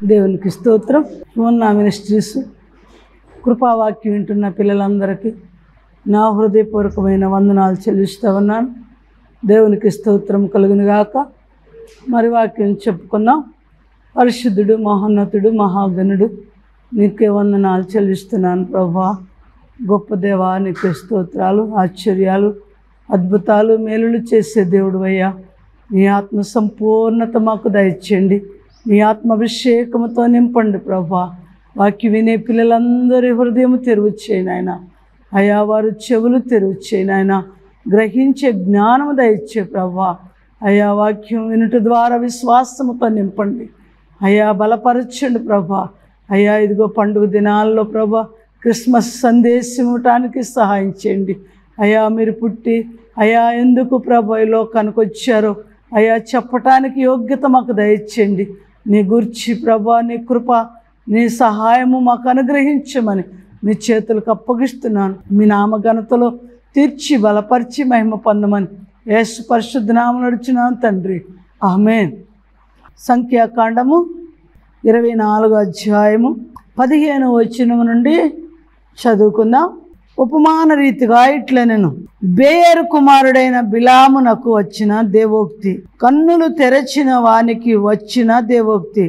దేవునికి స్తోత్రం ఉన్న మినిస్ట్రీస్ కృపావాక్యం వింటున్న పిల్లలందరికీ నా హృదయపూర్వకమైన వందనాలు చెల్లిస్తూ ఉన్నాను దేవునికి స్తోత్రం కలుగును గాక మరి వాక్యం చెప్పుకుందాం పరిశుద్ధుడు మహోన్నతుడు మహాగణుడు నీకే వందనాలు చెల్లిస్తున్నాను ప్రభా గొప్ప దేవా నీకే స్తోత్రాలు ఆశ్చర్యాలు అద్భుతాలు మేలులు చేసే దేవుడు అయ్యా నీ ఆత్మ సంపూర్ణత మాకు దయచేయండి నీ ఆత్మ అభిషేకముతో నింపండి ప్రభా వాక్య వినే పిల్లలందరి హృదయం తెరువుచ్చేయి నాయన అయా వారు చెవులు తెరువుచ్చేయి నాయన గ్రహించే జ్ఞానము దయచే ప్రభా అయా వాక్యం వినుట ద్వారా విశ్వాసముతో నింపండి అయా బలపరచండి ప్రభా అయ్యా ఇదిగో పండుగ దినాల్లో ప్రభా క్రిస్మస్ సందేశం ఇవ్వటానికి సహాయం చేయండి అయా మీరు పుట్టి అయా ఎందుకు ప్రభా ఈ లోకానికి వచ్చారో అయా చెప్పటానికి యోగ్యత మాకు దయచేయండి నీ గురించి ప్రభా నీ కృప నీ సహాయము మాకు అనుగ్రహించమని మీ చేతులకు అప్పగిస్తున్నాను మీ నామఘనతలో తీర్చి బలపరిచి మహిమ పొందమని యేసు పరిశుద్ధ నామం నడుచున్నాను తండ్రి ఆమెన్ సంఖ్యాకాండము ఇరవై నాలుగో అధ్యాయము పదిహేను వచనము నుండి చదువుకుందాం ఉపమాన రీతిగా ఇట్లా నేను బేయరు కుమారుడైన బిలామునకు వచ్చిన దేవోక్తి కన్నులు తెరచిన వానికి వచ్చిన దేవోక్తి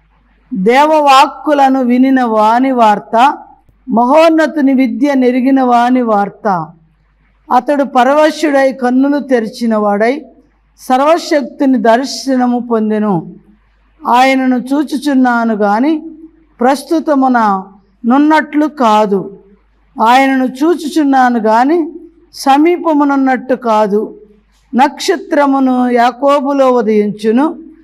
దేవవాక్కులను వినిన వాని వార్త మహోన్నతుని విద్య నెరిగిన వాని వార్త అతడు పరవశుడై కన్నులు తెరిచిన వాడై సర్వశక్తిని దర్శనము పొందెను ఆయనను చూచుచున్నాను గాని ప్రస్తుతమున నున్నట్లు కాదు ఆయనను చూచుచున్నాను గాని సమీపమునున్నట్టు కాదు నక్షత్రమును యాకోబులో ఉదయించును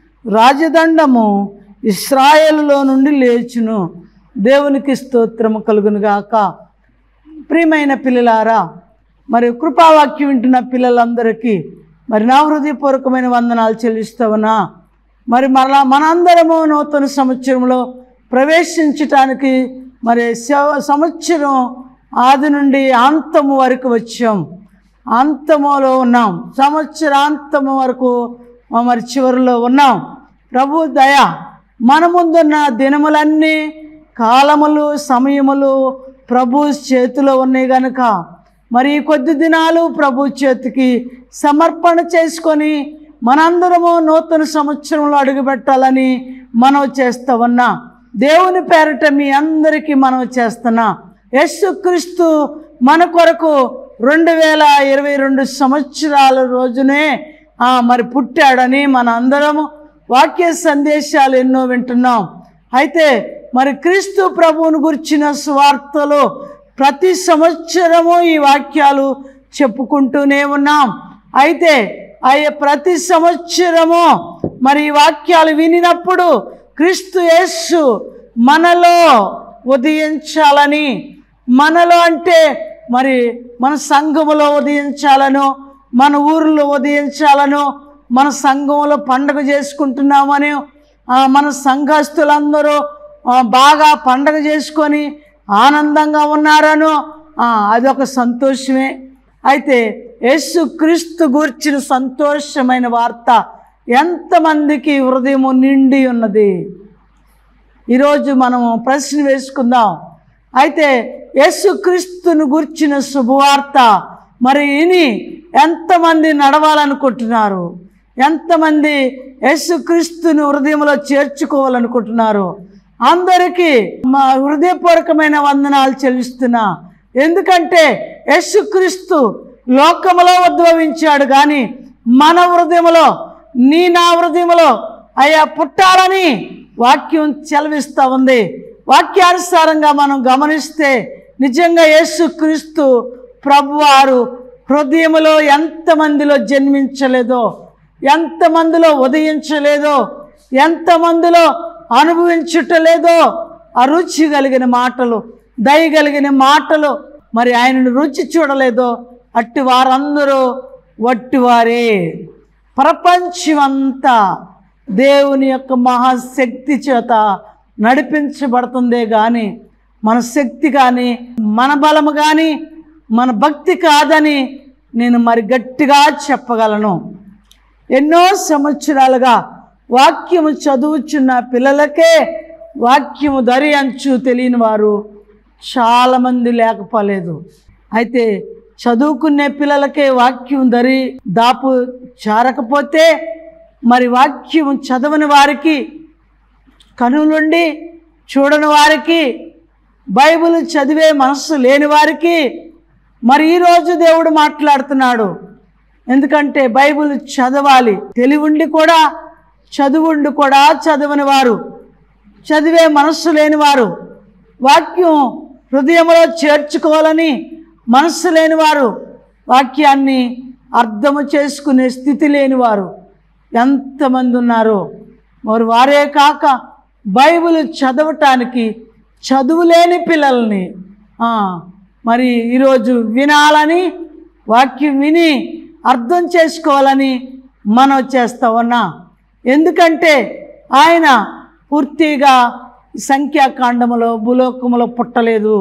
రాజదండము ఇస్రాయేలులో నుండి లేచును దేవునికి స్తోత్రము కలుగునుగాక ప్రియమైన పిల్లలారా మరి కృపావాక్యం వింటున్న పిల్లలందరికీ మరి నా హృదయపూర్వకమైన వందనాలు చెల్లిస్తావనా మరి మరలా మనందరము నూతన సంవత్సరంలో ప్రవేశించటానికి మరి స- సంవత్సరం ఆది నుండి అంతము వరకు వచ్చాం అంతములో ఉన్నాం సంవత్సరాంతము వరకు మరి చివరిలో ఉన్నాం ప్రభు దయ మన ముందున్న దినములన్నీ కాలములు సమయములు ప్రభు చేతిలో ఉన్నాయి గనుక మరి ఈ కొద్ది దినాలు ప్రభు చేతికి సమర్పణ చేసుకొని మనందరము నూతన సంవత్సరంలో అడుగుపెట్టాలని మనం చేస్తా ఉన్నా దేవుని పేరట మీ అందరికీ మనం చేస్తున్నా యేసుక్రీస్తు మన కొరకు రెండు వేల ఇరవై రెండు సంవత్సరాల రోజునే ఆ, మరి పుట్టాడని మన అందరము వాక్య సందేశాలు ఎన్నో వింటున్నాం అయితే మరి క్రీస్తు ప్రభువును గుర్చిన స్వార్థలో ప్రతి సంవత్సరము ఈ వాక్యాలు చెప్పుకుంటూనే ఉన్నాం అయితే అయ్యే ప్రతి సంవత్సరము మరి ఈ వాక్యాలు వినినప్పుడు క్రీస్తు యేసు మనలో ఉదయించాలని మనలో అంటే మరి మన సంఘములో ఉదయించాలనో మన ఊరిలో ఉదయించాలనో మన సంఘంలో పండగ చేసుకుంటున్నామని ఆ, మన సంఘస్థులందరూ ఆ, బాగా పండగ చేసుకొని ఆనందంగా ఉన్నారనో ఆ, అదొక సంతోషమే అయితే యేసు క్రీస్తు గూర్చిన సంతోషమైన వార్త ఎంతమందికి హృదయము నిండి ఉన్నది ఈరోజు మనము ప్రశ్న వేసుకుందాం అయితే యేసుక్రీస్తును గుర్చిన శుభవార్త మరి ఇని ఎంతమంది నడవాలనుకుంటున్నారు ఎంతమంది యేసుక్రీస్తుని హృదయంలో చేర్చుకోవాలనుకుంటున్నారు అందరికీ మా హృదయపూర్వకమైన వందనాలు చెల్లిస్తున్నా ఎందుకంటే యేసుక్రీస్తు లోకములో ఉద్భవించాడు కానీ మన హృదయములో నీ నా హృదయములో అయ్యా పుట్టాలని వాక్యం చెలవిస్తూ ఉంది వాక్యానుసారంగా మనం గమనిస్తే నిజంగా యేసుక్రీస్తు ప్రభువారు హృదయములో ఎంతమందిలో జన్మించలేదో ఎంతమందిలో ఉదయించలేదో ఎంతమందిలో అనుభవించుటలేదో ఆ రుచి కలిగిన మాటలు దయ కలిగిన మాటలు మరి ఆయనను రుచి చూడలేదో అట్టి వారందరూ వట్టివారే ప్రపంచమంతా దేవుని యొక్క మహాశక్తి చేత నడిపించబడుతుందే కానీ మన శక్తి కానీ మన బలము కానీ మన భక్తి కాదని నేను మరి గట్టిగా చెప్పగలను ఎన్నో సంవత్సరాలుగా వాక్యము చదువుచున్న పిల్లలకే వాక్యము దరి అంచు తెలియని వారు చాలామంది లేకపోలేదు అయితే చదువుకునే పిల్లలకే వాక్యం దరి దాపు చారకపోతే మరి వాక్యం చదవని వారికి కనులుండి చూడని వారికి బైబిల్ చదివే మనస్సు లేని వారికి మరి ఈరోజు దేవుడు మాట్లాడుతున్నాడు ఎందుకంటే బైబిల్ చదవాలి తెలివుండి కూడా చదువుండి కూడా చదవని వారు చదివే మనస్సు లేని వారు వాక్యం హృదయంలో చేర్చుకోవాలని మనస్సు లేని వారు వాక్యాన్ని అర్థము చేసుకునే స్థితి లేని వారు ఎంతమంది ఉన్నారో మరి వారే కాక బైబిల్ చదవటానికి చదువులేని పిల్లల్ని ఆ, మరి ఈరోజు వినాలని వాక్యం విని అర్థం చేసుకోవాలని మనం చేస్తా ఉన్నా ఎందుకంటే ఆయన పూర్తిగా సంఖ్యాకాండములో భూలోకములో పుట్టలేదు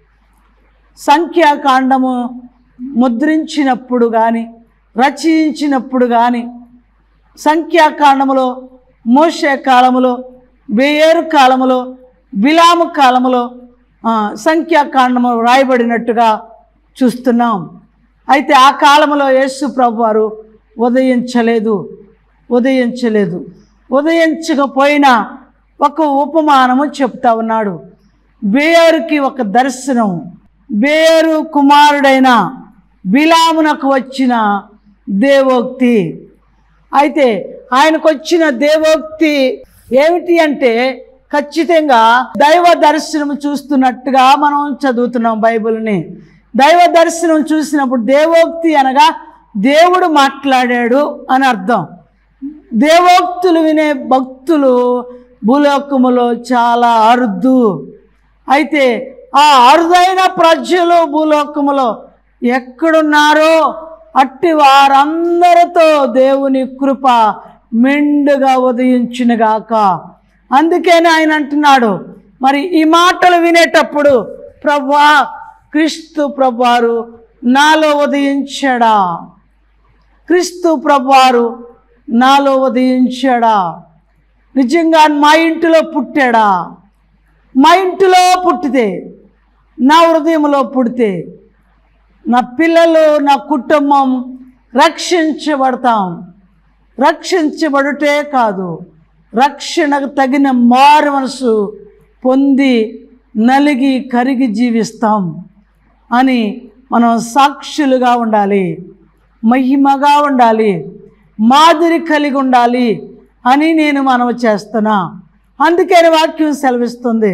సంఖ్యాకాండము ముద్రించినప్పుడు కానీ రచించినప్పుడు కానీ సంఖ్యాకాండములో మోషే కాలములో బేయేరు కాలములో బిలాము కాలములో ఆ, సంఖ్యాకాండము రాయబడినట్టుగా చూస్తున్నాం అయితే ఆ కాలంలో యేసు ప్రభు వారు ఉదయించలేదు ఉదయించలేదు ఉదయించకపోయినా ఒక ఉపమానము చెప్తా ఉన్నాడు బేయరుకి ఒక దర్శనం బేయరు కుమారుడైన బిలామునకు వచ్చిన దేవోక్తి అయితే ఆయనకు వచ్చిన దేవోక్తి ఏమిటి అంటే ఖచ్చితంగా దైవ దర్శనం చూస్తున్నట్టుగా మనం చదువుతున్నాం బైబిల్ని దైవ దర్శనం చూసినప్పుడు దేవోక్తి అనగా దేవుడు మాట్లాడాడు అని అర్థం దేవోక్తులు వినే భక్తులు భూలోకములో చాలా అరుదు అయితే ఆ అరుదైన ప్రజలు భూలోకములో ఎక్కడున్నారో అట్టి వారందరితో దేవుని కృప మెండుగా ఉదయించునుగాక అందుకని ఆయన అంటున్నాడు మరి ఈ మాటలు వినేటప్పుడు ప్రభా క్రీస్తు ప్రభువారు నాలో ఉదయించాడా క్రీస్తు ప్రభువారు నాలో ఉదయించాడా నిజంగా మా ఇంటిలో పుట్టాడా మా ఇంటిలో పుట్టితే నా హృదయంలో పుడితే నా పిల్లలు నా కుటుంబం రక్షించబడతాం రక్షించబడుటే కాదు రక్షణకు తగిన మారు మనసు పొంది నలిగి కరిగి జీవిస్తాం అని మనం సాక్షులుగా ఉండాలి మహిమగా ఉండాలి మాదిరి కలిగి ఉండాలి అని నేను మనవి చేస్తున్నా అందుకని వాక్యం సెలవిస్తుంది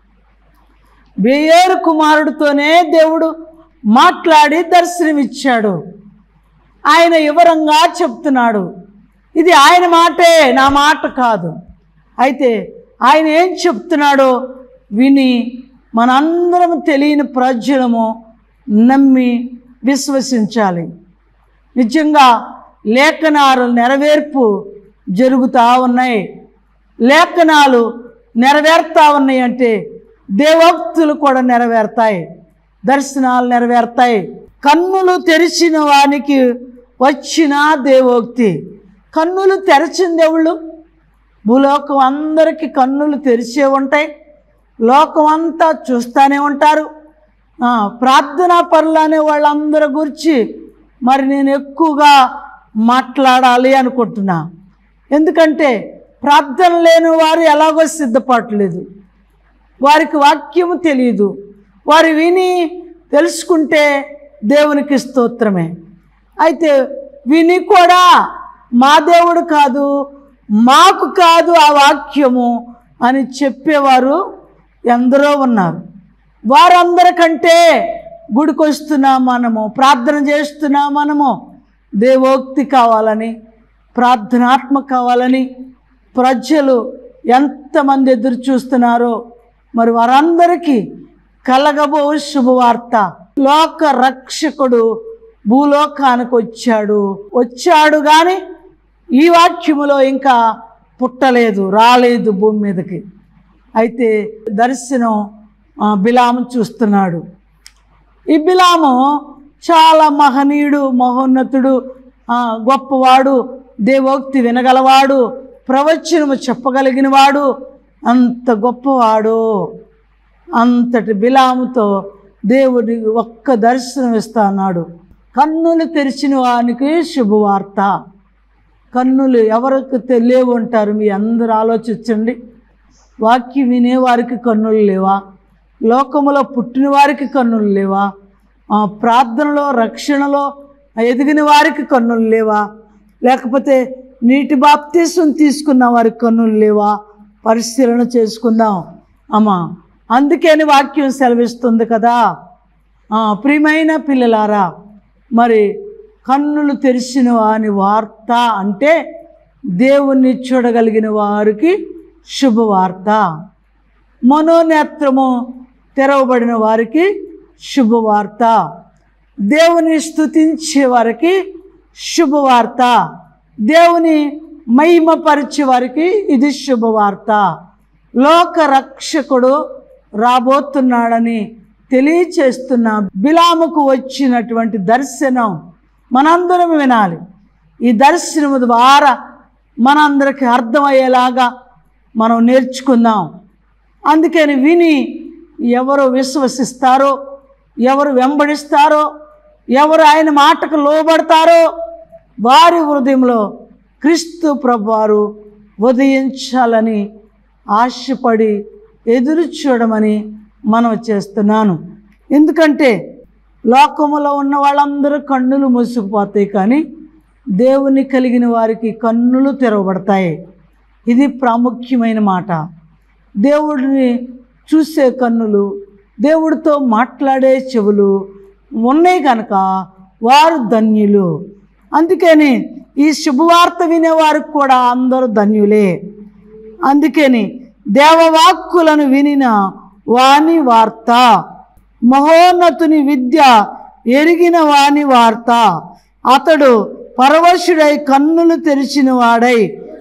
బేయేరు కుమారుడితోనే దేవుడు మాట్లాడి దర్శనమిచ్చాడు ఆయన వివరంగా చెప్తున్నాడు ఇది ఆయన మాటే నా మాట కాదు అయితే ఆయన ఏం చెప్తున్నాడో విని మనందరం తెలియని ప్రజలము నమ్మి విశ్వసించాలి నిజంగా లేఖనాలు నెరవేర్పు జరుగుతూ ఉన్నాయి లేఖనాలు నెరవేరుతా ఉన్నాయి అంటే దేవోక్తులు కూడా నెరవేరుతాయి దర్శనాలు నెరవేరుతాయి కన్నులు తెరిచిన వానికి వచ్చిన దేవోక్తి కన్నులు తెరిచింది ఎవళ్ళు భూలోకం అందరికీ కన్నులు తెరిచే ఉంటాయి లోకం అంతా చూస్తూనే ఉంటారు ఆ, ప్రార్థనా పనులు అనే వాళ్ళందరి గురించి మరి నేను ఎక్కువగా మాట్లాడాలి అనుకుంటున్నా ఎందుకంటే ప్రార్థన లేని వారు ఎలాగో సిద్ధపడలేదు వారికి వాక్యము తెలియదు వారు విని తెలుసుకుంటే దేవునికి స్తోత్రమే అయితే విని కూడా మా దేవుడు కాదు మాకు కాదు ఆ వాక్యము అని చెప్పేవారు ఎందరో ఉన్నారు వారందరికంటే గుడికి వస్తున్నాం మనము ప్రార్థన చేస్తున్నాం మనము దేవోక్తి కావాలని ప్రార్థనాత్మ కావాలని ప్రజలు ఎంతమంది ఎదురు చూస్తున్నారో మరి వారందరికీ కలగబో శుభవార్త లోక రక్షకుడు భూలోకానికి వచ్చాడు వచ్చాడు కానీ ఈ వాక్యములో ఇంకా పుట్టలేదు రాలేదు భూమి మీదకి అయితే దర్శనం ఆ, బిలాము చూస్తున్నాడు ఈ బిలాము చాలా మహనీయుడు మహోన్నతుడు ఆ, గొప్పవాడు దేవోక్తి వినగలవాడు ప్రవచనము చెప్పగలిగిన వాడు అంత గొప్పవాడో అంతటి బిలాముతో దేవుడి ఒక్క దర్శనం ఇస్తా అన్నాడు కన్నులు తెరిచిన వానికి శుభవార్త కన్నులు ఎవరికి తె- లేవు అంటారు మీ అందరూ ఆలోచించండి వాక్యం వినే వారికి కన్నులు లేవా లోకములో పుట్టిన వారికి కన్నులు లేవా ఆ, ప్రార్థనలో రక్షణలో ఎదిగిన వారికి కన్నులు లేవా లేకపోతే నీటి బాప్తీసం తీసుకున్న వారికి కన్నులు లేవా పరిశీలన చేసుకుందాం అమ్మా అందుకని వాక్యం సెలవిస్తుంది కదా ఆ, ప్రియమైన పిల్లలారా మరి కన్నులు తెరిచిన వాని వార్త అంటే దేవుణ్ణి చూడగలిగిన వారికి శుభవార్త మనోనేత్రము తెరవబడిన వారికి శుభవార్త దేవుని స్తుతించే వారికి శుభవార్త దేవుని మహిమపరిచే వారికి ఇది శుభవార్త లోక రక్షకుడు రాబోతున్నాడని తెలియచేస్తున్న బిలాముకు వచ్చినటువంటి దర్శనం మనందరం వినాలి ఈ దర్శనం ద్వారా మనందరికి అర్థమయ్యేలాగా మనం నేర్చుకుందాం అందుకని విని ఎవరు విశ్వసిస్తారో ఎవరు వెంబడిస్తారో ఎవరు ఆయన మాటకు లోబడతారో వారి హృదయంలో క్రీస్తు ప్రభువారు ఉదయించాలని ఆశపడి ఎదురు చూడమని మనం చేస్తున్నాను ఎందుకంటే లోకములో ఉన్న వాళ్ళందరూ కన్నులు మూసుకుపోతాయి కానీ దేవుని కలిగిన వారికి కన్నులు తెరవబడతాయి ఇది ప్రాముఖ్యమైన మాట దేవుడిని చూసే కన్నులు దేవుడితో మాట్లాడే చెవులు ఉన్నాయి కనుక వారు ధన్యులు అందుకని ఈ శుభవార్త వినేవారికి కూడా అందరూ ధన్యులే అందుకని దేవవాక్కులను వినిన వాని వార్త మహోన్నతుని విద్య ఎరిగిన వాని వార్త అతడు పరవశుడై కన్నులు తెరిచిన వాడై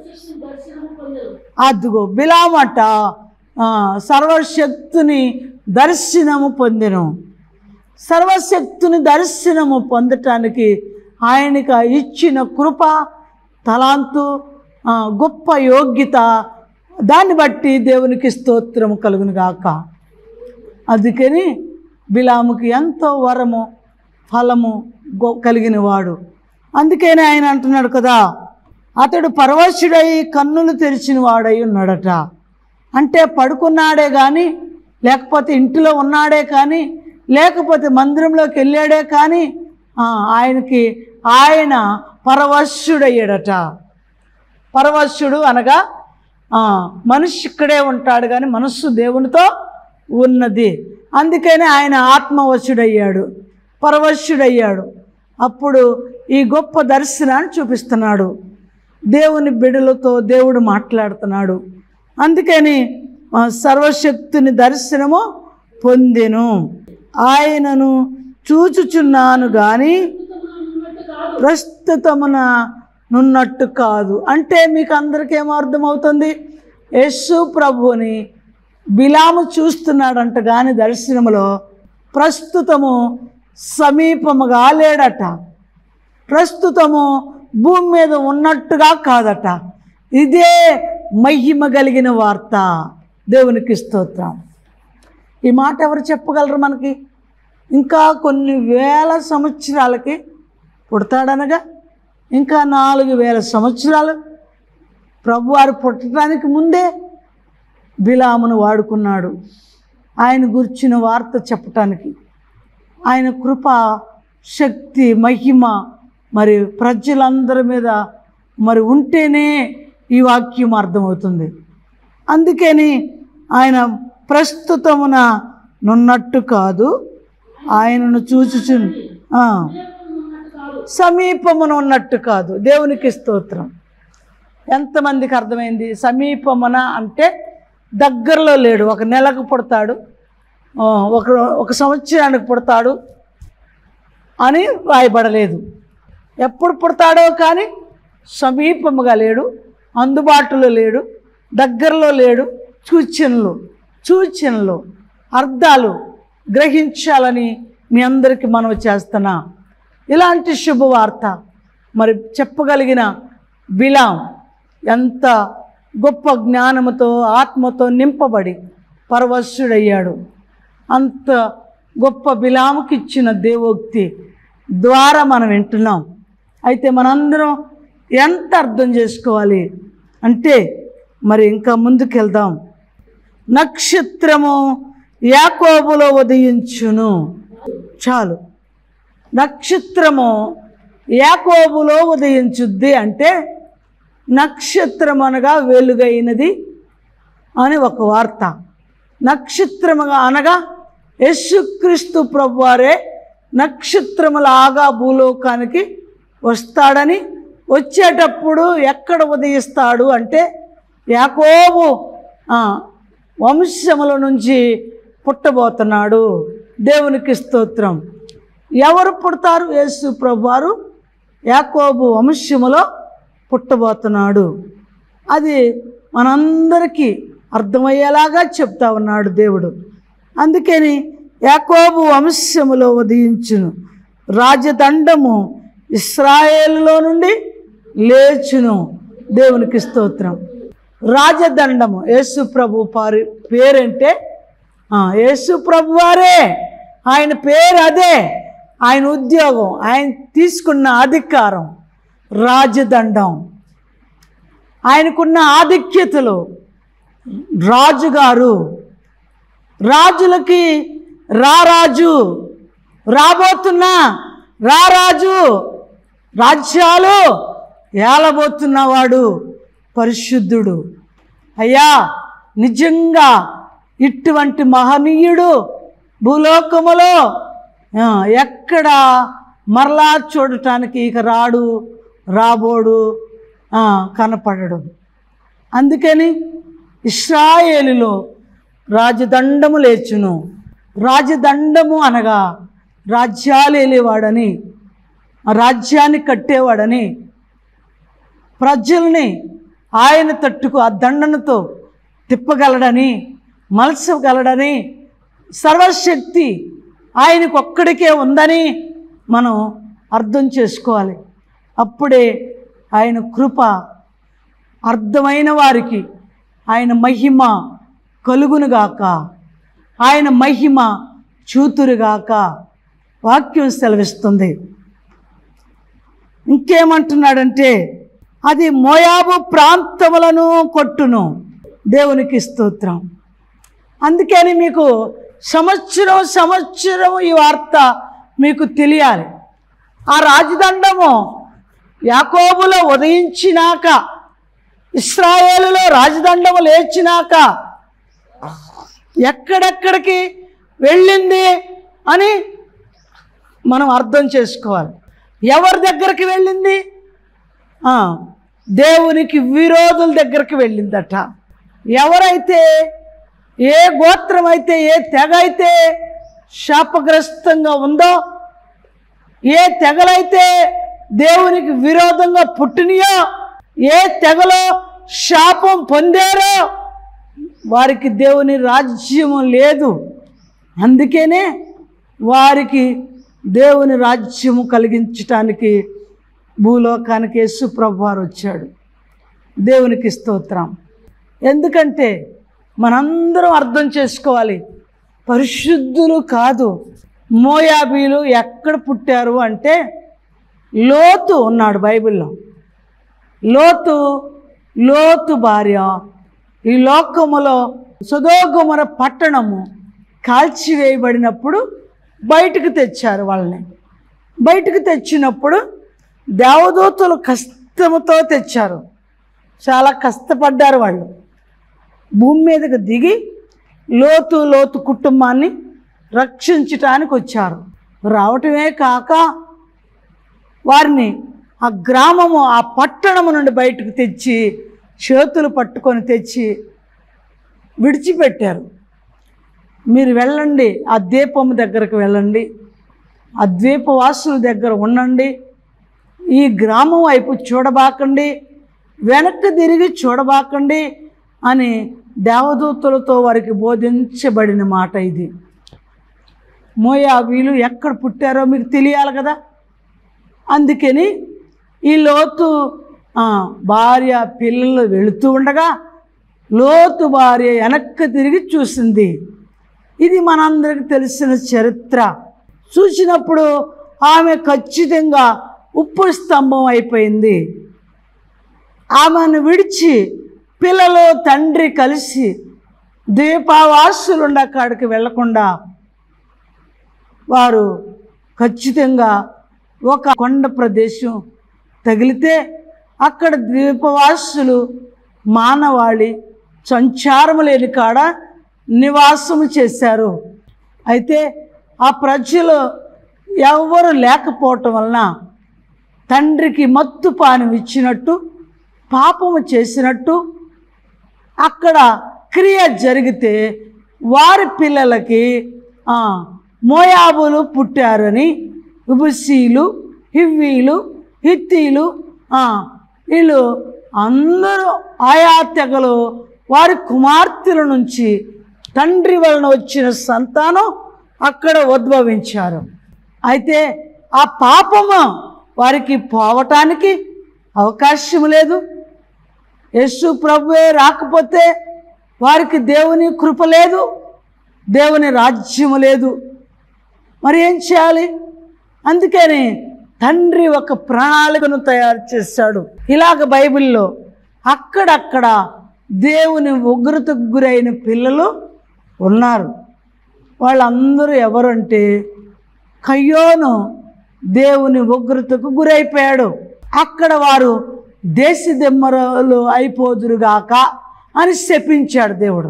అదిగో బిలామట ఆ, సర్వశక్తుని దర్శనము పొందెను సర్వశక్తుని దర్శనము పొందటానికి ఆయనకు ఇచ్చిన కృప తలాంతు ఆ, గొప్ప యోగ్యత దాన్ని బట్టి దేవునికి స్తోత్రము కలుగును గాక అందుకని బిలాముకి ఎంతో వరము ఫలము గొ కలిగిన వాడు అందుకని ఆయన అంటున్నాడు కదా అతడు పరవశుడై కన్నులు తెరిచిన వాడై ఉన్నాడట అంటే పడుకున్నాడే కానీ లేకపోతే ఇంటిలో ఉన్నాడే కానీ లేకపోతే మందిరంలోకి వెళ్ళాడే కానీ ఆ, ఆయనకి ఆయన పరవశుడయ్యాడట పరవశుడు అనగా ఆ, మనిషి ఇక్కడే ఉంటాడు కానీ మనస్సు దేవునితో ఉన్నది అందుకని ఆయన ఆత్మవశుడయ్యాడు పరవశుడయ్యాడు అప్పుడు ఈ గొప్ప దర్శనాన్ని చూపిస్తున్నాడు దేవుని బిడలతో దేవుడు మాట్లాడుతున్నాడు అందుకని ఆ, సర్వశక్తుని దర్శనము పొందెను ఆయనను చూచుచున్నాను కానీ ప్రస్తుతమున నున్నట్టు కాదు అంటే మీకు అందరికీ ఏమో అర్థమవుతుంది యేసు ప్రభువుని బిలాము చూస్తున్నాడంట కానీ దర్శనములో ప్రస్తుతము సమీపముగా లేడట ప్రస్తుతము భూమి మీద ఉన్నట్టుగా కాదట ఇదే మహిమ కలిగిన వార్త దేవునికి స్తోత్రం ఈ మాట ఎవరు చెప్పగలరు మనకి ఇంకా కొన్ని వేల సంవత్సరాలకి పుడతాడనగా ఇంకా నాలుగు వేల సంవత్సరాలు ప్రభువారు పుట్టడానికి ముందే బిలామును వాడుకున్నాడు ఆయన గుర్చిన వార్త చెప్పటానికి ఆయన కృప శక్తి మహిమ మరి ప్రజలందరి మీద మరి ఉంటేనే ఈ వాక్యం అర్థమవుతుంది అందుకని ఆయన ప్రస్తుతమున నున్నట్టు కాదు ఆయనను చూచుచు ఆ, సమీపమున ఉన్నట్టు కాదు దేవునికి స్తోత్రం ఎంతమందికి అర్థమైంది సమీపమున అంటే దగ్గరలో లేడు ఒక నెలకు పుడతాడు ఆ, ఒక ఒక సంవత్సరానికి పుడతాడు అని రాయబడలేదు ఎప్పుడు పుడతాడో కానీ సమీపముగా లేడు అందుబాటులో లేడు దగ్గరలో లేడు సూచనలు సూచనలు అర్థాలు గ్రహించాలని మీ అందరికీ మనవి చేస్తున్నా ఇలాంటి శుభవార్త మరి చెప్పగలిగిన బిలాం ఎంత గొప్ప జ్ఞానముతో ఆత్మతో నింపబడి పరవశుడయ్యాడు అంత గొప్ప బిలాముకి ఇచ్చిన దేవోక్తి ద్వారా మనం వింటున్నాం అయితే మనందరం ఎంత అర్థం చేసుకోవాలి అంటే మరి ఇంకా ముందుకెళ్దాం నక్షత్రము యాకోబులో ఉదయించును చాలు నక్షత్రము యాకోబులో ఉదయించుద్ది అంటే నక్షత్రం అనగా వెలుగైనది అని ఒక వార్త నక్షత్రముగా అనగా యేసుక్రీస్తు ప్రభువారే నక్షత్రములాగా భూలోకానికి వస్తాడని వచ్చేటప్పుడు ఎక్కడ ఉదయిస్తాడు అంటే యాకోబు ఆ, వంశముల నుంచి పుట్టబోతున్నాడు దేవునికి స్తోత్రం ఎవరు పుడతారు యేసు ప్రభువారు యాకోబు వంశములో పుట్టబోతున్నాడు అది మనందరికీ అర్థమయ్యేలాగా చెప్తా ఉన్నాడు దేవుడు అందుకని యాకోబు వంశములో ఉదయించును రాజదండము ఇస్రాయేలులో నుండి లేచును దేవునికి స్తోత్రం రాజదండము యేసు ప్రభు పారి పేరంటే ఆ, యేసు ప్రభు వారే ఆయన పేరు అదే ఆయన ఉద్యోగం ఆయన తీసుకున్న అధికారం రాజదండం ఆయనకున్న ఆధిక్యతలు రాజుగారు రాజులకి రారాజు రాబోతున్నా రారాజు రాజ్యాలు ఏలబోతున్నవాడు పరిశుద్ధుడు అయ్యా నిజంగా ఇటువంటి మహనీయుడు భూలోకములో ఆ, ఎక్కడ మరలా చూడటానికి ఇక రాడు రాబోడు ఆ, కనపడడు అందుకని ఇస్రాయేలులో రాజదండము లేచును రాజదండము అనగా రాజ్యాలు వెళ్ళేవాడని ఆ రాజ్యాన్ని కట్టేవాడని ప్రజల్ని ఆయన తట్టుకు ఆ దండనతో తిప్పగలడని మలసగలడని సర్వశక్తి ఆయనకు ఒక్కడికే ఉందని మనం అర్థం చేసుకోవాలి అప్పుడే ఆయన కృప అర్థమైన వారికి ఆయన మహిమ కలుగునుగాక ఆయన మహిమ చూతురుగాక వాక్యం సెలవిస్తుంది ఇంకేమంటున్నాడంటే అది మోయాబు ప్రాంతములను కొట్టును దేవునికి స్తోత్రం అందుకని మీకు సంవత్సరం సంవత్సరం ఈ వార్త మీకు తెలియాలి ఆ రాజదండము యాకోబులో ఉదయించినాక ఇస్రాయేలులో రాజదండము లేచినాక ఎక్కడెక్కడికి వెళ్ళింది అని మనం అర్థం చేసుకోవాలి ఎవరి దగ్గరికి వెళ్ళింది ఆ, దేవునికి విరోధుల దగ్గరికి వెళ్ళిందట ఎవరైతే ఏ గోత్రం అయితే ఏ తెగ అయితే శాపగ్రస్తంగా ఉందో ఏ తెగలైతే దేవునికి విరోధంగా పుట్టినయో ఏ తెగలో శాపం పొందారో వారికి దేవుని రాజ్యము లేదు అందుకనే వారికి దేవుని రాజ్యము కలిగించటానికి భూలోకానికి యేసు ప్రభువారు వచ్చాడు దేవునికి స్తోత్రం ఎందుకంటే మనందరం అర్థం చేసుకోవాలి పరిశుద్ధులు కాదు మోయాబీలు ఎక్కడ పుట్టారు అంటే లోతు ఉన్నాడు బైబిల్లో లోతు లోతు భార్య ఈ లోకములో సుధోగుమర పట్టణము కాల్చివేయబడినప్పుడు బయటకు తెచ్చారు వాళ్ళని బయటకు తెచ్చినప్పుడు దేవదూతలు కష్టముతో తెచ్చారు చాలా కష్టపడ్డారు వాళ్ళు భూమి మీదకి దిగి లోతు లోతు కుటుంబాన్ని రక్షించటానికి వచ్చారు రావటమే కాక వారిని ఆ గ్రామము ఆ పట్టణము నుండి బయటకు తెచ్చి చేతులు పట్టుకొని తెచ్చి విడిచిపెట్టారు మీరు వెళ్ళండి ఆ దీపం దగ్గరకు వెళ్ళండి ఆ ద్వీపవాసుల దగ్గర ఉండండి ఈ గ్రామం వైపు చూడబాకండి వెనక్కి తిరిగి చూడబాకండి అని దేవదూతలతో వారికి బోధించబడిన మాట ఇది మోయాబీలు ఎక్కడ పుట్టారో మీకు తెలియాలి కదా అందుకని ఈ లోతు ఆ, భార్య పిల్లలు వెళుతూ ఉండగా లోతు భార్య వెనక్కి తిరిగి చూసింది ఇది మనందరికి తెలిసిన చరిత్ర చూసినప్పుడు ఆమె ఖచ్చితంగా ఉప్పు స్తంభం అయిపోయింది ఆమెను విడిచి పిల్లలు తండ్రి కలిసి ద్వీపావాసులుండ కాడికి వెళ్లకుండా వారు ఖచ్చితంగా ఒక కొండ ప్రదేశం తగిలితే అక్కడ ద్వీపవాసులు మానవాళి సంచారం లేని కాడ నివాసము చేశారు అయితే ఆ ప్రజలు ఎవరు లేకపోవటం వలన తండ్రికి మత్తు పానం ఇచ్చినట్టు పాపము చేసినట్టు అక్కడ క్రియ జరిగితే వారి పిల్లలకి ఆ, మోయాబులు పుట్టారని ఉబుసీలు హివ్వీలు హిత్తీలు ఆ, వీళ్ళు అందరూ ఆయా తెగలు వారి కుమార్తెల నుంచి తండ్రి వలన వచ్చిన సంతానం అక్కడ ఉద్భవించారు అయితే ఆ పాపము వారికి పోవటానికి అవకాశం లేదు యేసు ప్రభువే రాకపోతే వారికి దేవుని కృప లేదు దేవుని రాజ్యము లేదు మరి ఏం చేయాలి అందుకని తండ్రి ఒక ప్రణాళికను తయారు చేశాడు ఇలాగ బైబిల్లో అక్కడక్కడ దేవుని ఉగ్రతకు గురైన పిల్లలు ఉన్నారు వాళ్ళందరూ ఎవరంటే కయ్యోను దేవుని ఉగ్రతకు గురైపోయాడు అక్కడ వారు దేశ దెమ్మరలు అయిపోదురుగాక అని శపించాడు దేవుడు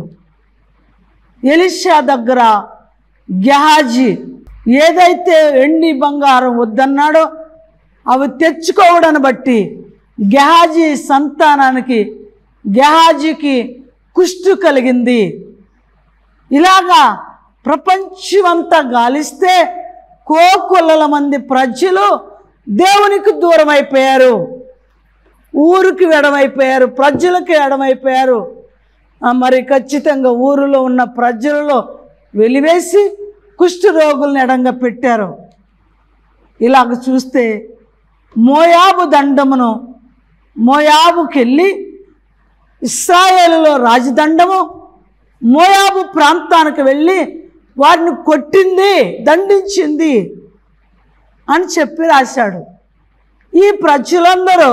ఎలిషా దగ్గర గెహాజీ ఏదైతే వెండి బంగారం వద్దన్నాడో అవి తెచ్చుకోవడాన్ని బట్టి గెహాజీ సంతానానికి గెహాజీకి కుష్టు కలిగింది ఇలాగా ప్రపంచమంతా గాలిస్తే కోకొల్లల మంది ప్రజలు దేవునికి దూరం అయిపోయారు ఊరికి ఎడమైపోయారు ప్రజలకు ఎడమైపోయారు ఆ, మరి ఖచ్చితంగా ఊరిలో ఉన్న ప్రజలలో వెలివేసి కుష్ఠ రోగుల్ని ఎడంగా పెట్టారు ఇలాగ చూస్తే మోయాబు దండమును మోయాబుకి వెళ్ళి ఇస్రాయేలులో రాజదండము మోయాబు ప్రాంతానికి వెళ్ళి వారిని కొట్టింది దండించింది అని చెప్పి రాశాడు ఈ ప్రజలందరూ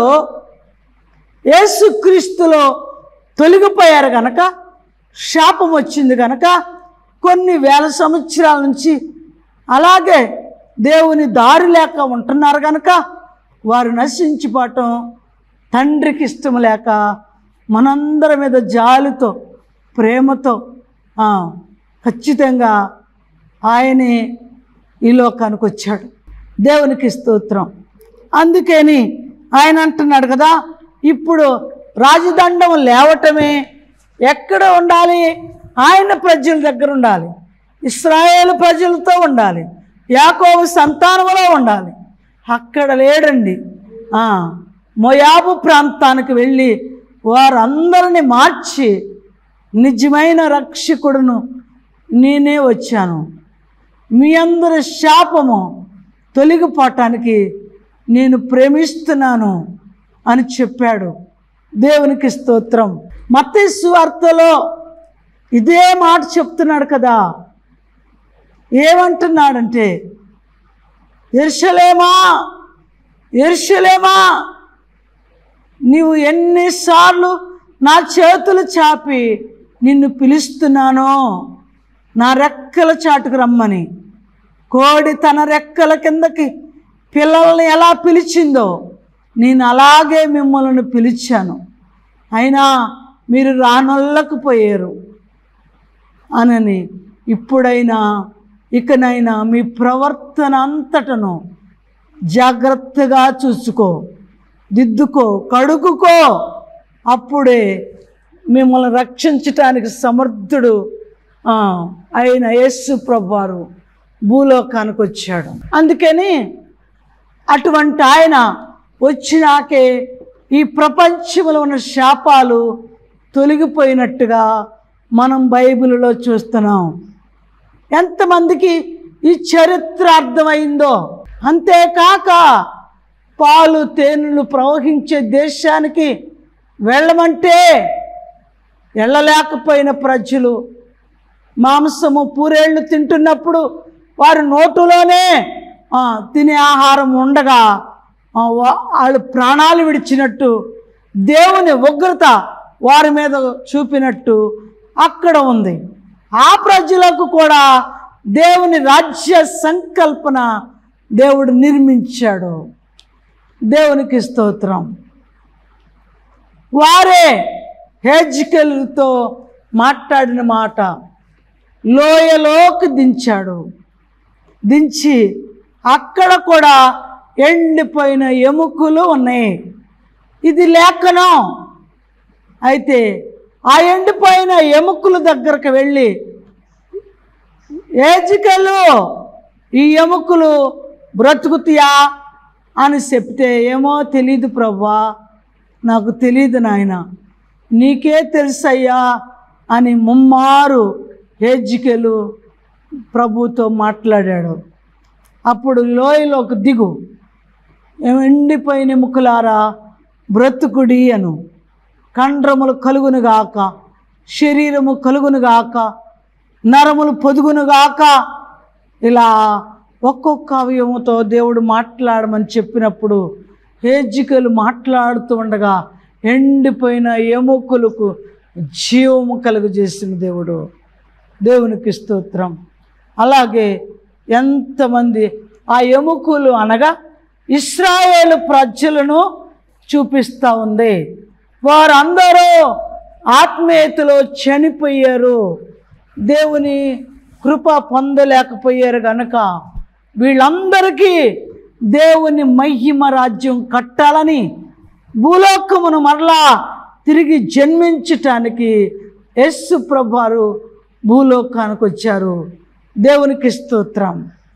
యేసుక్రీస్తులో తొలగిపోయారు గనక శాపం వచ్చింది గనక కొన్ని వేల సంవత్సరాల నుంచి అలాగే దేవుని దారి లేక ఉంటున్నారు గనక వారు నశించిపోవటం తండ్రికి ఇష్టం లేక మనందరి మీద జాలితో ప్రేమతో ఆ, ఖచ్చితంగా ఆయనే ఈ లోకానికి వచ్చాడు దేవునికి స్తోత్రం అందుకని ఆయన అంటున్నాడు కదా ఇప్పుడు రాజదండం లేవటమే ఎక్కడ ఉండాలి ఆయన ప్రజల దగ్గర ఉండాలి ఇస్రాయేల్ ప్రజలతో ఉండాలి యాకోబు సంతానంలో ఉండాలి అక్కడ లేడండి ఆ, మోయాబు ప్రాంతానికి వెళ్ళి వారందరిని మార్చి నిజమైన రక్షకుడును నేనే వచ్చాను మీ అందరి శాపము తొలగిపోవటానికి నేను ప్రేమిస్తున్నాను అని చెప్పాడు దేవునికి స్తోత్రం మత్తయి వార్తలో ఇదే మాట చెప్తున్నాడు కదా ఏమంటున్నాడంటే ఎర్షలేమా ఎర్షలేమా నీవు ఎన్నిసార్లు నా చేతులు చాపి నిన్ను పిలుస్తున్నానో నా రెక్కల చాటుకు రమ్మని కోడి తన రెక్కల కిందకి పిల్లల్ని ఎలా పిలిచిందో నేను అలాగే మిమ్మల్ని పిలిచాను అయినా మీరు రానొల్లకపోయారు అనని ఇప్పుడైనా ఇకనైనా మీ ప్రవర్తన అంతటను జాగ్రత్తగా చూసుకో దిద్దుకో కడుగుకో అప్పుడే మిమ్మల్ని రక్షించటానికి సమర్థుడు ఆ, అయిన యేసు ప్రభువారు భూలోకానికి వచ్చాడు అందుకని అటువంటి ఆయన వచ్చినాకే ఈ ప్రపంచంలో ఉన్న శాపాలు తొలగిపోయినట్టుగా మనం బైబిల్లో చూస్తున్నాం ఎంతమందికి ఈ చరిత్ర అర్థమైందో అంతేకాక పాలు తేనెలు ప్రవహించే దేశానికి వెళ్ళమంటే వెళ్ళలేకపోయిన ప్రజలు మాంసము పూరేళ్ళు తింటున్నప్పుడు వారి నోటులోనే ఆ, తినే ఆహారం ఉండగా ఆ, వా- వాళ్ళు ప్రాణాలు విడిచినట్టు దేవుని ఉగ్రత వారి మీద చూపినట్టు అక్కడ ఉంది ఆ ప్రజలకు కూడా దేవుని రాజ్య సంకల్పన దేవుడు నిర్మించాడు దేవునికి స్తోత్రం వారే హెజ్కెల్తో మాట్లాడిన మాట లోయలోకి దించాడు దించి అక్కడ కూడా ఎండిపోయిన ఎముకలు ఉన్నాయి ఇది లేఖనం అయితే ఆ ఎండిపోయిన ఎముకల దగ్గరకు వెళ్ళి ఏజికలు ఈ ఎముకలు బ్రతుకుతాయా అని చెప్తే ఏమో తెలీదు ప్రవ్వా నాకు తెలియదు నాయన నీకే తెలుసయ్యా అని ముమ్మారు హేజికెలు ప్రభుతో మాట్లాడాడు అప్పుడు లోయలోకి దిగు ఏం ఎండిపోయిన ఎముకలారా బ్రతుకుడి అను కండ్రములు కలుగునుగాక శరీరము కలుగునుగాక నరములు పొదుగునుగాక ఇలా ఒక్కొక్క అవయవముతో దేవుడు మాట్లాడమని చెప్పినప్పుడు హేజికలు మాట్లాడుతూ ఉండగా ఎండిపోయిన ఎముకలకు జీవము కలుగజేసిన దేవుడు దేవునికి స్తోత్రం అలాగే ఎంతమంది ఆ ఎముకలు అనగా ఇస్రాయేలు ప్రజలను చూపిస్తూ ఉంది వారందరూ ఆత్మీయతలో చనిపోయారు దేవుని కృప పొందలేకపోయారు గనక వీళ్ళందరికీ దేవుని మహిమ రాజ్యం కట్టాలని భూలోకమును మరలా తిరిగి జన్మించటానికి యస్సు ప్రభారు భూలోకానికి వచ్చారు దేవునికి స్తోత్రం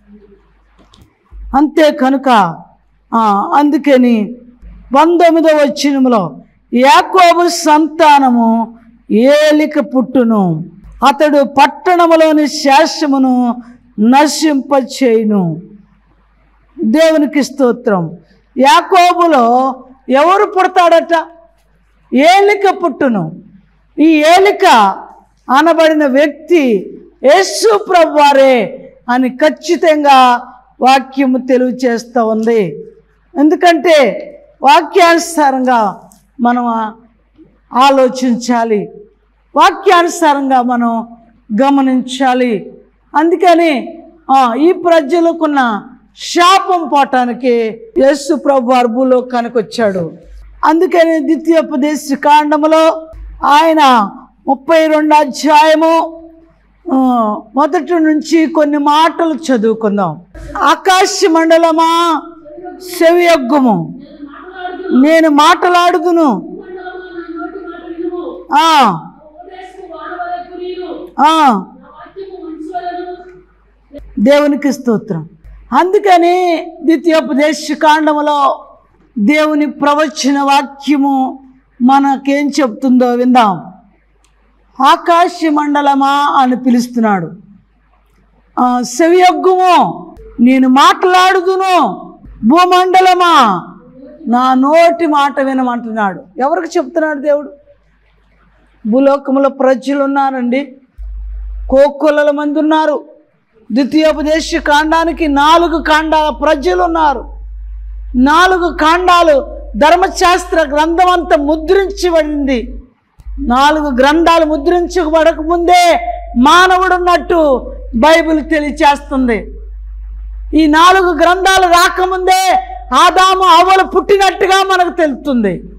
అంతే కనుక ఆ, అందుకని పంతొమ్మిదవ వచ్చినములో యాకోబు సంతానము ఏలిక పుట్టును అతడు పట్టణములోని శాస్త్రమును నశింపచేయును దేవునికి స్తోత్రం యాకోబులో ఎవరు పుడతాడట ఏలిక పుట్టును ఈ ఏలిక అనబడిన వ్యక్తి యేసు ప్రభువారే అని ఖచ్చితంగా వాక్యము తెలియచేస్తూ ఉంది ఎందుకంటే వాక్యానుసారంగా మనం ఆలోచించాలి వాక్యానుసారంగా మనం గమనించాలి అందుకని ఆ, ఈ ప్రజలకున్న శాపం పోవటానికి యేసు ప్రభు వారు భూలోకానికి వచ్చాడు అందుకని ద్వితీయోపదేశ కాండములో ఆయన ముప్పై రెండు అధ్యాయము ఆ, మొదటి నుంచి కొన్ని మాటలు చదువుకుందాం ఆకాశ మండలమా సెవియొగ్గుము నేను మాట్లాడుదును ఆ, ఆ, దేవునికి స్తోత్రం అందుకని ద్వితీయోపదేశ కాండములో దేవుని ప్రవచన వాక్యము మనకేం చెప్తుందో విందాం ఆకాశ మండలమా అని పిలుస్తున్నాడు ఆ, సెవియొగ్గుము నేను మాట్లాడుదును భూమండలమా నా నోటి మాట వినమంటున్నాడు ఎవరికి చెప్తున్నాడు దేవుడు భూలోకములో ప్రజలు ఉన్నారండి కోకొల్లల మంది ఉన్నారు ద్వితీయోపదేశ కాండానికి నాలుగు కాండాల ప్రజలు ఉన్నారు నాలుగు కాండాలు ధర్మశాస్త్ర గ్రంథం అంతా ముద్రించబడింది నాలుగు గ్రంథాలు ముద్రించబడక ముందే మానవుడు ఉన్నట్టు బైబిల్ తెలియచేస్తుంది ఈ నాలుగు గ్రంథాలు రాకముందే ఆదాము అవలు పుట్టినట్టుగా మనకు తెలుస్తుంది